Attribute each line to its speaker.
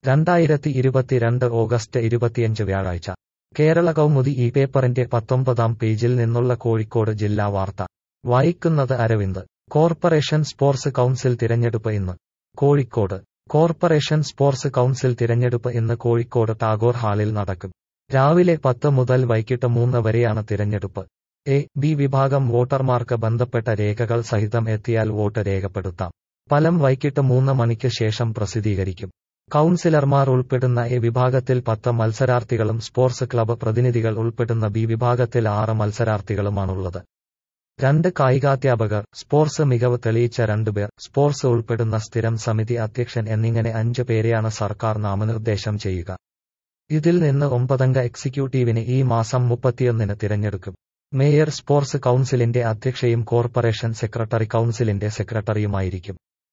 Speaker 1: രണ്ടായിരത്തി ഇരുപത്തിരണ്ട് ഓഗസ്റ്റ് ഇരുപത്തിയഞ്ച് വ്യാഴാഴ്ച കേരള കൗമുദി ഈ പേപ്പറിന്റെ പത്തൊമ്പതാം പേജിൽ നിന്നുള്ള കോഴിക്കോട് ജില്ലാ വാർത്ത വായിക്കുന്നത് അരവിന്ദ് കോർപ്പറേഷൻ സ്പോർട്സ് കൗൺസിൽ തിരഞ്ഞെടുപ്പ് ഇന്ന് കോഴിക്കോട് കോർപ്പറേഷൻ സ്പോർട്സ് കൗൺസിൽ തിരഞ്ഞെടുപ്പ് ഇന്ന് കോഴിക്കോട് ടാഗോർ ഹാളിൽ നടക്കും രാവിലെ പത്ത് മുതൽ വൈകിട്ട് മൂന്ന് വരെയാണ് തിരഞ്ഞെടുപ്പ് എ ബി വിഭാഗം വോട്ടർമാർക്ക് ബന്ധപ്പെട്ട രേഖകൾ സഹിതം എത്തിയാൽ വോട്ട് രേഖപ്പെടുത്താം ഫലം വൈകിട്ട് മൂന്ന് മണിക്ക് ശേഷം പ്രസിദ്ധീകരിക്കും കൗൺസിലർമാർ ഉൾപ്പെടുന്ന എ വിഭാഗത്തിൽ പത്ത് മത്സരാർത്ഥികളും സ്പോർട്സ് ക്ലബ്ബ് പ്രതിനിധികൾ ഉൾപ്പെടുന്ന ബി വിഭാഗത്തിൽ ആറ് മത്സരാർത്ഥികളുമാണുള്ളത് രണ്ട് കായികാധ്യാപകർ സ്പോർട്സ് മികവ് തെളിയിച്ച രണ്ടുപേർ സ്പോർട്സ് ഉൾപ്പെടുന്ന സ്ഥിരം സമിതി അധ്യക്ഷൻ എന്നിങ്ങനെ അഞ്ച് പേരെയാണ് സർക്കാർ നാമനിർദ്ദേശം ചെയ്യുക ഇതിൽ നിന്ന് ഒമ്പതംഗ എക്സിക്യൂട്ടീവിനെ ഈ മാസം മുപ്പത്തിയൊന്നിന് തിരഞ്ഞെടുക്കും മേയർ സ്പോർട്സ് കൗൺസിലിന്റെ അധ്യക്ഷയും കോർപ്പറേഷൻ സെക്രട്ടറി കൗൺസിലിന്റെ സെക്രട്ടറിയുമായിരിക്കും